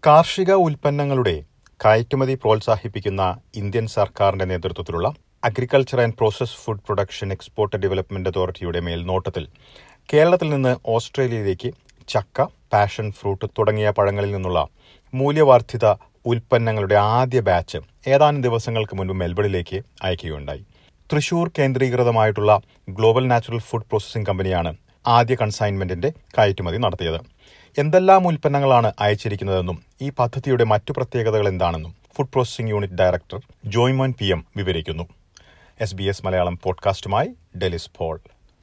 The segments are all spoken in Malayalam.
കാർഷിക ഉൽപ്പന്നങ്ങളുടെ കയറ്റുമതി പ്രോത്സാഹിപ്പിക്കുന്ന ഇന്ത്യൻ സർക്കാരിന്റെ നേതൃത്വത്തിലുള്ള agriculture and process food production export development അതോറിറ്റിയുടെ മേൽനോട്ടത്തിൽ കേരളത്തിൽ നിന്ന് ഓസ്ട്രേലിയയിലേക്ക് ചക്ക പാഷൻ ഫ്രൂട്ട് തുടങ്ങിയ പഴങ്ങളിൽ നിന്നുള്ള മൂല്യവർദ്ധിത ഉൽപ്പന്നങ്ങളുടെ ആദ്യ ബാച്ച് ഏതാനും ദിവസങ്ങൾക്ക് മുൻപ് മെൽബണിലേക്ക് അയക്കുകയുണ്ടായി തൃശൂർ കേന്ദ്രീകൃതമായിട്ടുള്ള ഗ്ലോബൽ നാച്ചുറൽ ഫുഡ് പ്രോസസിംഗ് കമ്പനിയാണ് ആദ്യ കൺസൈൻമെന്റിന്റെ കയറ്റുമതി നടത്തിയത് എന്തെല്ലാം ഉൽപ്പന്നങ്ങളാണ് അയച്ചിരിക്കുന്നതെന്നും ഈ പദ്ധതിയുടെ മറ്റു പ്രത്യേകതകൾ എന്താണെന്നും food processing unit director Joymon P M വിവരിക്കുന്നു എസ് ബി എസ് മലയാളം പോഡ്കാസ്റ്റുമായി ഡെലിസ് പോൾ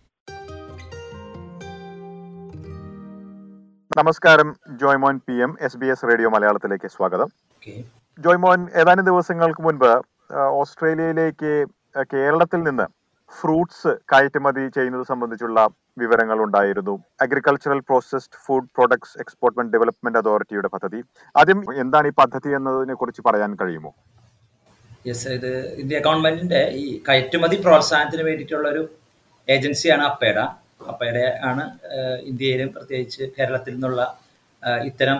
നമസ്കാരം Joymon P M S B S radio മലയാളത്തിലേക്ക് സ്വാഗതം ജോയ്മോൻ ഏതാനും ദിവസങ്ങൾക്ക് മുൻപ് ആ, ഓസ്ട്രേലിയയിലേക്ക് ആ, കേരളത്തിൽ നിന്ന് ഫ്രൂട്ട്സ് കയറ്റുമതി ചെയ്യുന്നത് സംബന്ധിച്ചുള്ള വിവരങ്ങൾ ഉണ്ടായിരുന്നു agricultural processed food products export development അതോറിറ്റിയുടെ പദ്ധതി ആദ്യം എന്താണ് ഈ പദ്ധതി എന്നതിനെ കുറിച്ച് പറയാൻ കഴിയുമോ യെസ് ഇത് ഇന്ത്യ ഗവൺമെന്റിന്റെ ഈ കയറ്റുമതി പ്രോത്സാഹനത്തിന് വേണ്ടിയിട്ടുള്ള ഒരു ഏജൻസിയാണ് അപ്പേഡ അപ്പേഡ ആണ് ആഹ്, ഇന്ത്യയിലും പ്രത്യേകിച്ച് കേരളത്തിൽ നിന്നുള്ള ആഹ്, ഇത്തരം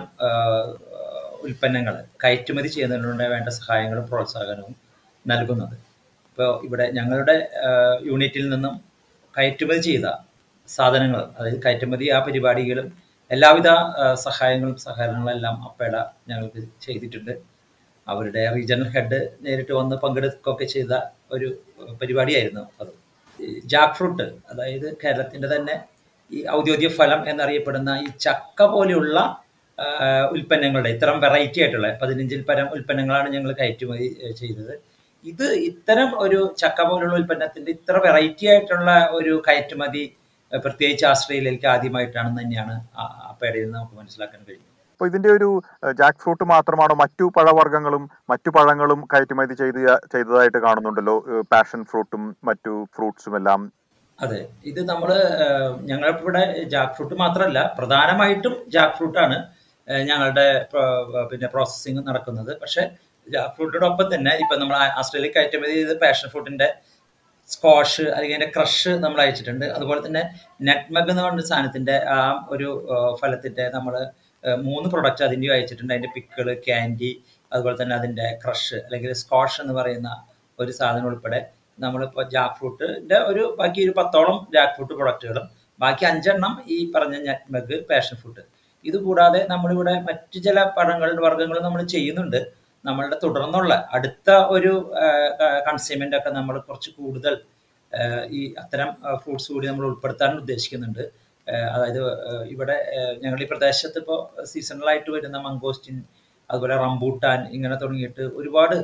ഉൽപ്പന്നങ്ങൾ കയറ്റുമതി ചെയ്യുന്നതിനുള്ള വേണ്ട സഹായങ്ങളും പ്രോത്സാഹനവും നൽകുന്നത് ഇപ്പോൾ ഇവിടെ ഞങ്ങളുടെ ആഹ്, യൂണിറ്റിൽ നിന്നും കയറ്റുമതി ചെയ്ത സാധനങ്ങൾ അതായത് കയറ്റുമതി ആ പരിപാടികളും എല്ലാവിധ ആഹ്, സഹായങ്ങളും സഹകരണങ്ങളും എല്ലാം അപ്പേഡ ഞങ്ങൾക്ക് ചെയ്തിട്ടുണ്ട് അവരുടെ റീജിയണൽ ഹെഡ് നേരിട്ട് വന്ന് പങ്കെടുക്കുകയൊക്കെ ചെയ്ത ഒരു ഏഹ്, പരിപാടിയായിരുന്നു അത് ജാക്ക് ഫ്രൂട്ട് അതായത് കേരളത്തിൻ്റെ തന്നെ ഈ ഔദ്യോഗിക ഫലം എന്നറിയപ്പെടുന്ന ഈ ചക്ക പോലെയുള്ള ആഹ്, ഉൽപ്പന്നങ്ങളുടെ ഇത്തരം വെറൈറ്റി ആയിട്ടുള്ള പതിനഞ്ചിൽ പരം ഉൽപ്പന്നങ്ങളാണ് ഞങ്ങൾ കയറ്റുമതി ഏഹ്, ചെയ്തത് ഇത് ഇത്തരം ഒരു ചക്ക പോലുള്ള ഉൽപ്പന്നത്തിന്റെ ഇത്ര വെറൈറ്റി ആയിട്ടുള്ള ഒരു കയറ്റുമതി ഏഹ്, പ്രത്യേകിച്ച് ആസ്ട്രേലിയയിലേക്ക് ആദ്യമായിട്ടാണെന്ന് തന്നെയാണ് ആ- അപ്പേടയിൽ നിന്ന് നമുക്ക് മനസ്സിലാക്കാൻ കഴിയുന്നത് അപ്പൊ ഇതിന്റെ ഒരു ജാക്ക് ഫ്രൂട്ട് മാത്രമാണോ മറ്റു പഴവർഗ്ഗങ്ങളും മറ്റു പഴങ്ങളും കയറ്റുമതി ചെയ്ത് ചെയ്തതായിട്ട് കാണുന്നുണ്ടല്ലോ പാഷൻ ഫ്രൂട്ടും മറ്റു ഫ്രൂട്ട്സും എല്ലാം അതെ ഇത് നമ്മൾ ഞങ്ങളിവിടെ ജാക്ക് ഫ്രൂട്ട് മാത്രമല്ല പ്രധാനമായിട്ടും ജാക്ക് ഫ്രൂട്ടാണ് ഏഹ്, ഞങ്ങളുടെ പ്ര- പിന്നെ പ്രോസസ്സിങ് നടക്കുന്നത് പക്ഷെ ജാക്ക് ഫ്രൂട്ടിനോടൊപ്പം തന്നെ ഇപ്പം നമ്മൾ ആസ്ട്രേലിയ കയറ്റുമതി ചെയ്ത് പാഷൻ ഫ്രൂട്ടിന്റെ സ്ക്വാഷ് അല്ലെങ്കിൽ അതിന്റെ ക്രഷ് നമ്മൾ അയച്ചിട്ടുണ്ട് അതുപോലെ തന്നെ നെറ്റ്മഗ് എന്ന് പറഞ്ഞ സാധനത്തിന്റെ ആ ഒരു ഏഹ്, ഫലത്തിന്റെ നമ്മൾ മൂന്ന് പ്രൊഡക്റ്റ് അതിൻ്റെ അയച്ചിട്ടുണ്ട് അതിന്റെ പിക്കിള് ക്യാൻഡി അതുപോലെ തന്നെ അതിന്റെ ക്രഷ് അല്ലെങ്കിൽ സ്ക്വാഷ് എന്ന് പറയുന്ന ഒരു സാധനം ഉൾപ്പെടെ നമ്മളിപ്പോൾ ജാക്ക് ഫ്രൂട്ടിന്റെ ഒരു ബാക്കി ഒരു പത്തോളം ജാക്ക് ഫ്രൂട്ട് പ്രൊഡക്റ്റുകളും ബാക്കി അഞ്ചെണ്ണം ഈ പറഞ്ഞ നെറ്റ്മഗ് പാഷൻ ഫ്രൂട്ട് ഇത് കൂടാതെ നമ്മളിവിടെ മറ്റു ചില പഴങ്ങളുടെ വർഗ്ഗങ്ങൾ നമ്മൾ ചെയ്യുന്നുണ്ട് നമ്മളുടെ തുടർന്നുള്ള അടുത്ത ഒരു കൺസ്യൂമെന്റ് ഒക്കെ നമ്മൾ കുറച്ച് കൂടുതൽ ആഹ് ഈ അത്തരം ഫ്രൂട്ട്സ് കൂടി നമ്മൾ ഉൾപ്പെടുത്താൻ ഉദ്ദേശിക്കുന്നുണ്ട് ആഹ് അതായത് ആഹ് ഇവിടെ ആഹ് ഞങ്ങളുടെ ഈ പ്രദേശത്ത് ഇപ്പോൾ സീസണലായിട്ട് വരുന്ന മംഗോസ്റ്റിൻ അതുപോലെ റംബൂട്ടാൻ ഇങ്ങനെ തുടങ്ങിയിട്ട് ഒരുപാട്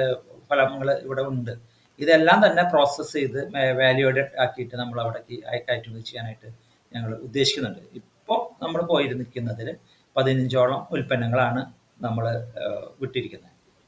ഫലങ്ങൾ ഇവിടെ ഉണ്ട് ഇതെല്ലാം തന്നെ പ്രോസസ്സ് ചെയ്ത് വാല്യൂഡ് ആക്കിയിട്ട് നമ്മൾ അവിടേക്ക് അയ- കയറ്റുമതി ചെയ്യാനായിട്ട് ഞങ്ങൾ ഉദ്ദേശിക്കുന്നുണ്ട് ഇപ്പോൾ നമ്മൾ പോയിരുന്നിരിക്കുന്നതിൽ പതിനഞ്ചോളം ഉൽപ്പന്നങ്ങളാണ് നമ്മൾ വിട്ടിരിക്കുന്നത്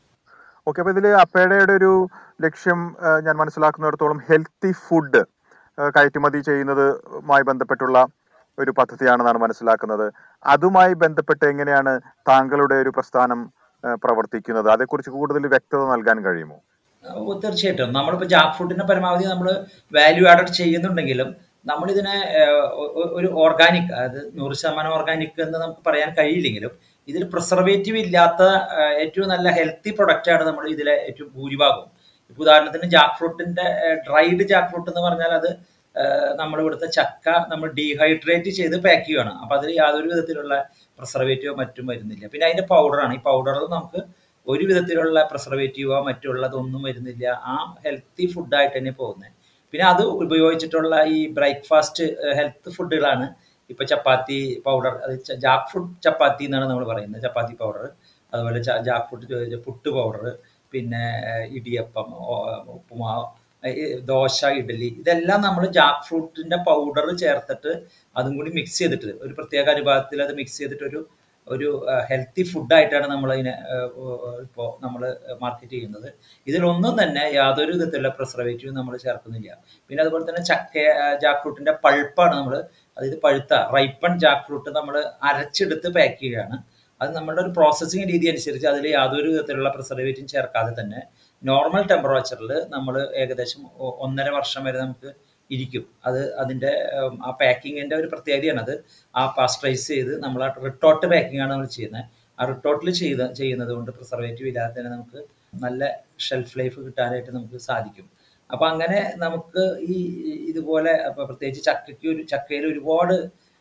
ഓക്കെ അപ്പൊ ഇതില് അപ്പേടയുടെ ഒരു ലക്ഷ്യം ആ, ഞാൻ മനസ്സിലാക്കുന്നിടത്തോളം ഹെൽത്തി ഫുഡ് കയറ്റുമതി ചെയ്യുന്നതുമായി ബന്ധപ്പെട്ടുള്ള ഒരു പദ്ധതിയാണെന്നാണ് മനസ്സിലാക്കുന്നത് അതുമായി ബന്ധപ്പെട്ട് എങ്ങനെയാണ് താങ്കളുടെ ഒരു പ്രസ്ഥാനം ആ, പ്രവർത്തിക്കുന്നത് അതേക്കുറിച്ച് കൂടുതൽ വ്യക്തത നൽകാൻ കഴിയുമോ ഓ, തീർച്ചയായിട്ടും നമ്മളിപ്പോൾ ജാക്ക് ഫ്രൂട്ടിനെ പരമാവധി നമ്മൾ വാല്യൂ ആഡഡ് ചെയ്യുന്നുണ്ടെങ്കിലും നമ്മളിതിനെ ഏഹ്, ഒ- ഒ- ഒരു ഓർഗാനിക് അതായത് നൂറ് ശതമാനം ഓർഗാനിക് എന്ന് നമുക്ക് പറയാൻ കഴിയില്ലെങ്കിലും ഇതിൽ പ്രിസർവേറ്റീവ് ഇല്ലാത്ത ഏഹ്, ഏറ്റവും നല്ല ഹെൽത്തി പ്രൊഡക്റ്റാണ് നമ്മൾ ഇതിലെ ഏറ്റവും ഭൂരിഭാഗവും ഇപ്പൊ ഉദാഹരണത്തിന് ജാക്ക് ഫ്രൂട്ടിന്റെ ഡ്രൈഡ് ജാക്ക് ഫ്രൂട്ട് എന്ന് പറഞ്ഞാൽ അത് നമ്മൾ ഇവിടുത്തെ ചക്ക നമ്മൾ ഡീഹൈഡ്രേറ്റ് ചെയ്ത് പാക്ക് ചെയ്യുകയാണ് അപ്പൊ അതിൽ യാതൊരു വിധത്തിലുള്ള പ്രിസർവേറ്റീവോ മറ്റും വരുന്നില്ല പിന്നെ അതിന്റെ പൗഡറാണ് ഈ പൗഡറിൽ നമുക്ക് ഒരു വിധത്തിലുള്ള പ്രിസർവേറ്റീവോ മറ്റുള്ളതൊന്നും വരുന്നില്ല ആ ഹെൽത്തി ഫുഡായിട്ട് തന്നെ പോകുന്നത് പിന്നെ അത് ഉപയോഗിച്ചിട്ടുള്ള ഈ ബ്രേക്ക്ഫാസ്റ്റ് ഹെൽത്ത് ഫുഡുകളാണ് ഇപ്പൊ ചപ്പാത്തി പൗഡർ അത് ജാക്ക് ഫ്രൂട്ട് ചപ്പാത്തി എന്നാണ് നമ്മൾ പറയുന്നത് ചപ്പാത്തി പൗഡർ അതുപോലെ ജാക്ക് ഫ്രൂട്ട് പുട്ട് പൗഡർ പിന്നെ ഏഹ്, ഇടിയപ്പം ഓ- ഉപ്പുമാവ് ഏഹ്, ഈ ദോശ ഇഡലി ഇതെല്ലാം നമ്മൾ ജാക്ക് ഫ്രൂട്ടിന്റെ പൗഡർ ചേർത്തിട്ട് അതും കൂടി മിക്സ് ചെയ്തിട്ട് ഒരു പ്രത്യേക അനുപാതത്തിൽ അത് മിക്സ് ചെയ്തിട്ട് ഒരു ഒരു ഹെൽത്തി ഫുഡായിട്ടാണ് നമ്മൾ അതിനെ ഇപ്പോൾ നമ്മൾ മാർക്കറ്റ് ചെയ്യുന്നത് ഇതിലൊന്നും തന്നെ യാതൊരു വിധത്തിലുള്ള പ്രിസർവേറ്റീവും നമ്മൾ ചേർക്കുന്നില്ല പിന്നെ അതുപോലെ തന്നെ ചക്ക ജാക്ക് ഫ്രൂട്ടിന്റെ പൾപ്പാണ് നമ്മൾ അതായത് പഴുത്ത റൈപ്പൺ ജാക്ക് ഫ്രൂട്ട് നമ്മൾ അരച്ചെടുത്ത് പാക്ക് ചെയ്യുകയാണ് അത് നമ്മുടെ ഒരു പ്രോസസ്സിങ് രീതി അനുസരിച്ച് അതിൽ യാതൊരു വിധത്തിലുള്ള പ്രിസർവേറ്റീവും ചേർക്കാതെ തന്നെ നോർമൽ ടെമ്പറേച്ചറിൽ നമ്മൾ ഏകദേശം ഒ- ഒന്നര വർഷം വരെ നമുക്ക് ഇരിക്കും അത് അതിൻ്റെ ആ പാക്കിങ്ങിൻ്റെ ഒരു പ്രത്യേകതയാണ് അത് ആ പാസ്റ്ററൈസ് ചെയ്ത് നമ്മൾ ആ റിട്ടോട്ട് പാക്കിംഗ് ആണ് നമ്മൾ ചെയ്യുന്നത് റിട്ടോട്ടിൽ ചെയ്ത് ചെയ്യുന്നത് കൊണ്ട് പ്രിസർവേറ്റീവ് ഇല്ലാതെ തന്നെ നമുക്ക് നല്ല ഷെൽഫ് ലൈഫ് കിട്ടാനായിട്ട് നമുക്ക് സാധിക്കും അപ്പം അങ്ങനെ നമുക്ക് ഈ ഇതുപോലെ അപ്പോൾ പ്രത്യേകിച്ച് ചക്കയ്ക്ക് ഒരു ചക്കയിൽ ഒരുപാട്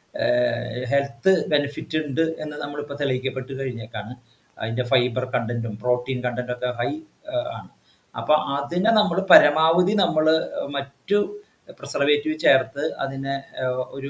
ഹെൽത്ത് ബെനിഫിറ്റ് ഉണ്ട് എന്ന് നമ്മളിപ്പോൾ തെളിയിക്കപ്പെട്ട് കഴിഞ്ഞേക്കാണ് അതിൻ്റെ ഫൈബർ കണ്ടന്റും പ്രോട്ടീൻ കണ്ടന്റും ഒക്കെ ഹൈ ആണ് അപ്പം അതിനെ നമ്മൾ പരമാവധി നമ്മൾ മറ്റു പ്രിസർവേറ്റീവ് ചേർത്ത് അതിനെ ഒരു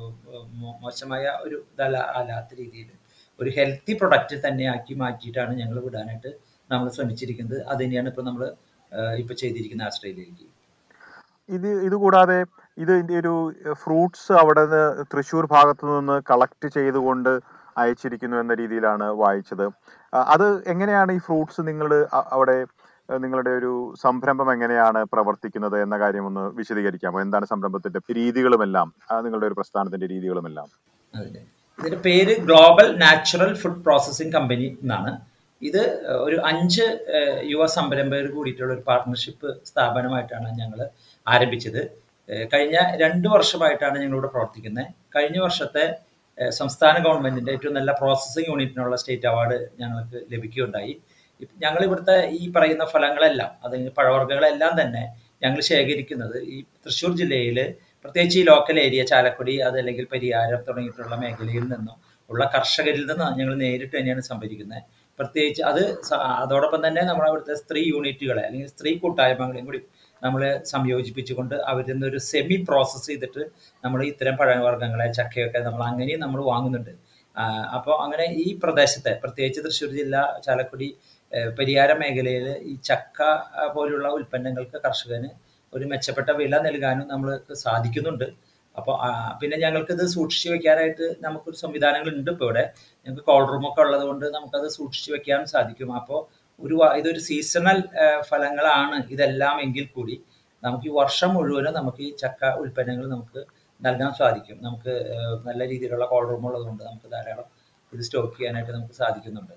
മോശമായ ഒരു ഇതല്ല അല്ലാത്ത രീതിയിൽ ഒരു ഹെൽത്തി പ്രൊഡക്റ്റ് തന്നെ ആക്കി മാറ്റിയിട്ടാണ് ഞങ്ങൾ വിടാനായിട്ട് നമ്മൾ ശ്രമിച്ചിരിക്കുന്നത് അത് തന്നെയാണ് ഇപ്പോൾ നമ്മൾ ഇപ്പോൾ ചെയ്തിരിക്കുന്നത് ആസ്ട്രേലിയയിലേക്ക് ഇത് ഇത് കൂടാതെ ഇത് ഇതിന്റെ ഒരു ഫ്രൂട്ട്സ് അവിടെ നിന്ന് തൃശ്ശൂർ ഭാഗത്തു നിന്ന് കളക്ട് ചെയ്തുകൊണ്ട് അയച്ചിരിക്കുന്നു എന്ന രീതിയിലാണ് വായിച്ചത് അത് എങ്ങനെയാണ് ഈ ഫ്രൂട്ട്സ് നിങ്ങൾ അവിടെ നിങ്ങളുടെ ഒരു സംരംഭം എങ്ങനെയാണ് പ്രവർത്തിക്കുന്നത് എന്ന കാര്യം ഒന്ന് വിശദീകരിക്കാമോ എന്താണ് സംരംഭത്തിന്റെ രീതികളുമെല്ലാം നിങ്ങളുടെ ഒരു പ്രസ്ഥാനത്തിന്റെ രീതികളുമെല്ലാം അതെ ഇതിന്റെ പേര് global natural food processing company എന്നാണ് ഇത് ഒരു അഞ്ച് യുവ സംരംഭകർ കൂടിയിട്ടുള്ള ഒരു പാർട്ട്ണർഷിപ്പ് സ്ഥാപനമായിട്ടാണ് ഞങ്ങൾ ആരംഭിച്ചത് കഴിഞ്ഞ രണ്ട് വർഷമായിട്ടാണ് ഞങ്ങളിവിടെ പ്രവർത്തിക്കുന്നത് കഴിഞ്ഞ വർഷത്തെ സംസ്ഥാന ഗവൺമെന്റിന്റെ ഏറ്റവും നല്ല പ്രോസസ്സിംഗ് യൂണിറ്റിനുള്ള സ്റ്റേറ്റ് അവാർഡ് ഞങ്ങൾക്ക് ലഭിക്കുകയുണ്ടായി ഞങ്ങൾ ഇവിടുത്തെ ഈ പറയുന്ന ഫലങ്ങളെല്ലാം അതിന് പഴവർഗ്ഗങ്ങളെല്ലാം തന്നെ ഞങ്ങൾ ശേഖരിക്കുന്നത് ഈ തൃശ്ശൂർ ജില്ലയിൽ പ്രത്യേകിച്ച് ഈ ലോക്കൽ ഏരിയ ചാലക്കുടി അതല്ലെങ്കിൽ പരിയാരം തുടങ്ങിയിട്ടുള്ള മേഖലയിൽ നിന്നും ഉള്ള കർഷകരിൽ നിന്ന് ഞങ്ങൾ നേരിട്ട് തന്നെയാണ് സംഭരിക്കുന്നത് പ്രത്യേകിച്ച് അത് അതോടൊപ്പം തന്നെ നമ്മുടെ അവിടുത്തെ സ്ത്രീ യൂണിറ്റുകളെ അല്ലെങ്കിൽ സ്ത്രീ കൂട്ടായ്മകളെയും കൂടി നമ്മൾ സംയോജിപ്പിച്ചുകൊണ്ട് അവരിൽ നിന്ന് ഒരു സെമി പ്രോസസ്സ് ചെയ്തിട്ട് നമ്മൾ ഇത്തരം പഴവർഗ്ഗങ്ങളെ ചക്കയൊക്കെ നമ്മൾ അങ്ങനെയും നമ്മൾ വാങ്ങുന്നുണ്ട് അപ്പോൾ അങ്ങനെ ഈ പ്രദേശത്തെ പ്രത്യേകിച്ച് തൃശ്ശൂർ ജില്ല ചാലക്കുടി പരിയാര മേഖലയിൽ ഈ ചക്ക പോലുള്ള ഉൽപ്പന്നങ്ങൾക്ക് കർഷകന് ഒരു മെച്ചപ്പെട്ട വില നൽകാനും നമ്മൾക്ക് സാധിക്കുന്നുണ്ട് അപ്പോൾ പിന്നെ ഞങ്ങൾക്കിത് സൂക്ഷിച്ചു വെക്കാനായിട്ട് നമുക്കൊരു സംവിധാനങ്ങളുണ്ട് ഇപ്പോൾ ഇവിടെ ഞങ്ങൾക്ക് കോൾ റൂമൊക്കെ ഉള്ളത് കൊണ്ട് നമുക്കത് സൂക്ഷിച്ചു വെക്കാൻ സാധിക്കും അപ്പോൾ ഒരു ഇതൊരു സീസണൽ ഫലങ്ങളാണ് ഇതെല്ലാം എങ്കിൽ കൂടി നമുക്ക് ഈ വർഷം മുഴുവനും നമുക്ക് ഈ ചക്ക ഉൽപ്പന്നങ്ങൾ നമുക്ക് നൽകാൻ സാധിക്കും നമുക്ക് നല്ല രീതിയിലുള്ള കോൾ റൂം ഉള്ളതുകൊണ്ട് നമുക്ക് ധാരാളം ഇത് സ്റ്റോക്ക് ചെയ്യാനായിട്ട് നമുക്ക് സാധിക്കുന്നുണ്ട്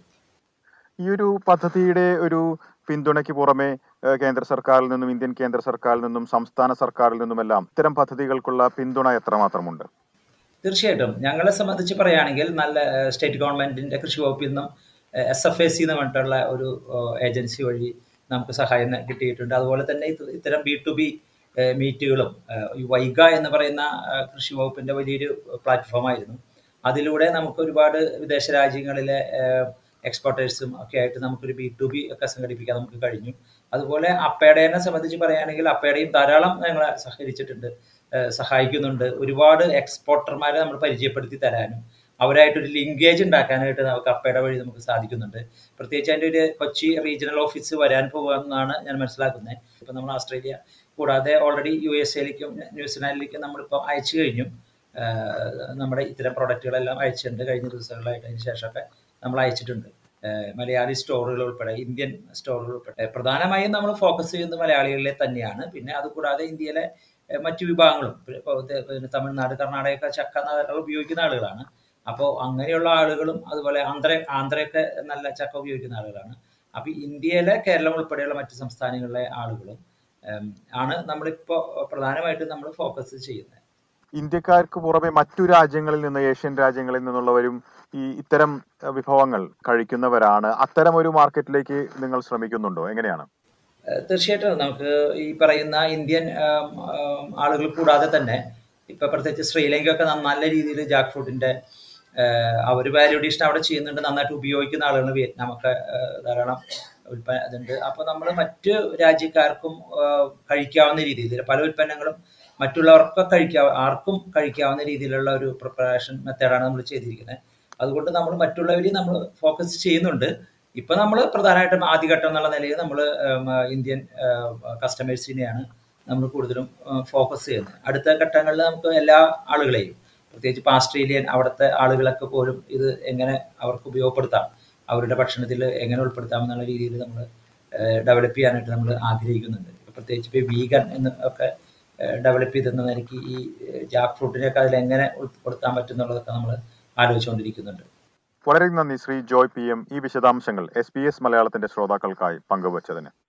ഈ ഒരു പദ്ധതിയുടെ ഒരു പിന്തുണയ്ക്ക് പുറമെ കേന്ദ്ര സർക്കാരിൽ നിന്നും ഇന്ത്യൻ കേന്ദ്ര സർക്കാരിൽ നിന്നും സംസ്ഥാന സർക്കാരിൽ നിന്നുമെല്ലാം ഇത്തരം പദ്ധതികൾക്കുള്ള പിന്തുണ എത്രമാത്രമുണ്ട് തീർച്ചയായിട്ടും ഞങ്ങളെ സംബന്ധിച്ച് പറയുകയാണെങ്കിൽ നല്ല സ്റ്റേറ്റ് ഗവൺമെന്റിന്റെ കൃഷി വകുപ്പിൽ നിന്നും എസ് എഫ് എ സി എന്ന് പറഞ്ഞിട്ടുള്ള ഒരു ഏജൻസി വഴി നമുക്ക് സഹായം കിട്ടിയിട്ടുണ്ട് അതുപോലെ തന്നെ ഇത്തരം ബി ടു ബി മീറ്റുകളും ഈ വൈഗ എന്ന് പറയുന്ന കൃഷി വകുപ്പിന്റെ വലിയൊരു പ്ലാറ്റ്ഫോമായിരുന്നു അതിലൂടെ നമുക്ക് ഒരുപാട് വിദേശ രാജ്യങ്ങളിലെ എക്സ്പോർട്ടേഴ്സും ഒക്കെ ആയിട്ട് നമുക്കൊരു ബി ടു ബി ഒക്കെ സംഘടിപ്പിക്കാൻ നമുക്ക് കഴിഞ്ഞു അതുപോലെ അപ്പേടേനെ സംബന്ധിച്ച് പറയുകയാണെങ്കിൽ അപ്പേടയും ധാരാളം ഞങ്ങളെ സഹകരിച്ചിട്ടുണ്ട് സഹായിക്കുന്നുണ്ട് ഒരുപാട് എക്സ്പോർട്ടർമാരെ നമ്മൾ പരിചയപ്പെടുത്തി തരാനും അവരായിട്ടൊരു ലിങ്കേജ് ഉണ്ടാക്കാനായിട്ട് നമുക്ക് അപ്പയുടെ വഴി നമുക്ക് സാധിക്കുന്നുണ്ട് പ്രത്യേകിച്ച് അതിൻ്റെ ഒരു കൊച്ചി റീജിയണൽ ഓഫീസ് വരാൻ പോകുമെന്നാണ് ഞാൻ മനസ്സിലാക്കുന്നത് ഇപ്പം നമ്മൾ ഓസ്ട്രേലിയ കൂടാതെ ഓൾറെഡി യു എസ് എയിലേക്കും ന്യൂസിലാൻഡിലേക്കും നമ്മളിപ്പോൾ അയച്ചു കഴിഞ്ഞു നമ്മുടെ ഇത്തരം പ്രൊഡക്റ്റുകളെല്ലാം അയച്ചിട്ടുണ്ട് കഴിഞ്ഞ ദിവസങ്ങളായിട്ട് അതിന് ശേഷമൊക്കെ നമ്മൾ അയച്ചിട്ടുണ്ട് മലയാളി സ്റ്റോറുകൾ ഉൾപ്പെടെ ഇന്ത്യൻ സ്റ്റോറുകൾ ഉൾപ്പെടെ പ്രധാനമായും നമ്മൾ ഫോക്കസ് ചെയ്യുന്നത് മലയാളികളിലെ തന്നെയാണ് പിന്നെ അതുകൂടാതെ ഇന്ത്യയിലെ മറ്റു വിഭാഗങ്ങളും പിന്നെ തമിഴ്നാട് കർണാടക ചക്ക നാളുകൾ ഉപയോഗിക്കുന്ന ആളുകളാണ് അപ്പോൾ അങ്ങനെയുള്ള ആളുകളും അതുപോലെ ആന്ധ്ര ആന്ധ്രയൊക്കെ നല്ല ചക്ക ഉപയോഗിക്കുന്ന ആളുകളാണ് അപ്പോൾ ഇന്ത്യയിലെ കേരളം ഉൾപ്പെടെയുള്ള മറ്റ് സംസ്ഥാനങ്ങളിലെ ആളുകളും ആണ് നമ്മളിപ്പോൾ പ്രധാനമായിട്ടും നമ്മൾ ഫോക്കസ് ചെയ്യുന്നത് ഇന്ത്യക്കാർക്ക് പുറമെ മറ്റു രാജ്യങ്ങളിൽ നിന്ന് ഏഷ്യൻ രാജ്യങ്ങളിൽ നിന്നുള്ളവരും ഈ ഇത്തരം വിഭവങ്ങൾ കഴിക്കുന്നവരാണ് അത്തരം ഒരു മാർക്കറ്റിലേക്ക് നിങ്ങൾ ശ്രമിക്കുന്നുണ്ടോ എങ്ങനെയാണ് തീർച്ചയായിട്ടും നമുക്ക് ഈ പറയുന്ന ഇന്ത്യൻ ആളുകൾ കൂടാതെ തന്നെ ഇപ്പൊ പ്രത്യേകിച്ച് ശ്രീലങ്കയൊക്കെ നല്ല രീതിയിൽ ജാക്ക് ഫ്രൂട്ടിന്റെ അവർ വാല്യൂഡേഷൻ അവിടെ ചെയ്യുന്നുണ്ട് നന്നായിട്ട് ഉപയോഗിക്കുന്ന ആളുകൾ വിയറ്റ്നാമൊക്കെ ധാരാളം ഉൽപ്പന്ന അതുണ്ട് അപ്പോൾ നമ്മൾ മറ്റ് രാജ്യക്കാർക്കും കഴിക്കാവുന്ന രീതിയിൽ പല ഉൽപ്പന്നങ്ങളും മറ്റുള്ളവർക്കൊക്കെ കഴിക്കാ ആർക്കും കഴിക്കാവുന്ന രീതിയിലുള്ള ഒരു പ്രിപ്പറേഷൻ മെത്തേഡാണ് നമ്മൾ ചെയ്തിരിക്കുന്നത് അതുകൊണ്ട് നമ്മൾ മറ്റുള്ളവരെയും നമ്മൾ ഫോക്കസ് ചെയ്യുന്നുണ്ട് ഇപ്പൊ നമ്മൾ പ്രധാനമായിട്ടും ആദ്യഘട്ടം എന്നുള്ള നിലയിൽ നമ്മൾ ഇന്ത്യൻ കസ്റ്റമേഴ്സിനെയാണ് നമ്മൾ കൂടുതലും ഫോക്കസ് ചെയ്യുന്നത് അടുത്ത ഘട്ടങ്ങളിൽ നമുക്ക് എല്ലാ ആളുകളെയും പ്രത്യേകിച്ച് ഇപ്പോൾ ആസ്ട്രേലിയൻ അവിടുത്തെ ആളുകളൊക്കെ പോലും ഇത് എങ്ങനെ അവർക്ക് ഉപയോഗപ്പെടുത്താം അവരുടെ ഭക്ഷണത്തിൽ എങ്ങനെ ഉൾപ്പെടുത്താം എന്നുള്ള രീതിയിൽ നമ്മൾ ഡെവലപ്പ് ചെയ്യാനായിട്ട് നമ്മൾ ആഗ്രഹിക്കുന്നുണ്ട് പ്രത്യേകിച്ച് ഇപ്പോൾ വീഗൻ എന്ന് ഒക്കെ ഡെവലപ്പ് ചെയ്തെന്ന നിലയ്ക്ക് ഈ ജാക്ക് ഫ്രൂട്ടിനെയൊക്കെ അതിൽ എങ്ങനെ ഉൾപ്പെടുത്താൻ പറ്റും എന്നുള്ളതൊക്കെ നമ്മൾ ആലോചിച്ചുകൊണ്ടിരിക്കുന്നുണ്ട് വളരെ നന്ദി ശ്രീ ജോയ് പി എം ഈ വിശദാംശങ്ങൾ എസ് ബി എസ് മലയാളത്തിന്റെ ശ്രോതാക്കൾക്കായി പങ്കുവച്ചതിന്